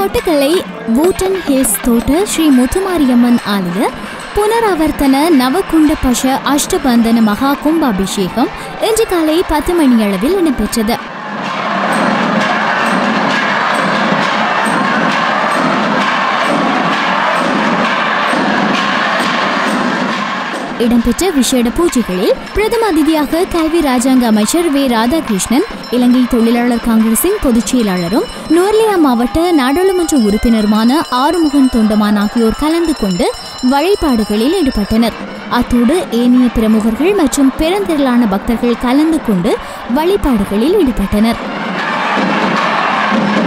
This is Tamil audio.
கொட்டுக்கலை வூட்டன் ஹில்ஸ் தோட்ட ஸ்ரீ முத்துமாரியம்மன் ஆலய புனராவர்த்தன நவகுண்ட பஷ அஷ்டபந்தன மகா கும்பாபிஷேகம் இன்று காலை பத்து மணியளவில் இடம்பெற்றது இடம்பெற்ற விசேட பூஜைகளில் பிரதம அதிதியாக கல்வி ராஜாங்க அமைச்சர் வே ராதாகிருஷ்ணன் இலங்கை தொழிலாளர் காங்கிரசின் பொதுச் செயலாளரும் நுவர்லியா மாவட்ட நாடாளுமன்ற உறுப்பினருமான ஆறுமுகன் தொண்டமான் ஆகியோர் கலந்து கொண்டு வழிபாடுகளில் ஈடுபட்டனர் அத்தோடு ஏனைய பிரமுகர்கள் மற்றும் பெருந்திரளான பக்தர்கள் கலந்து கொண்டு வழிபாடுகளில் ஈடுபட்டனர்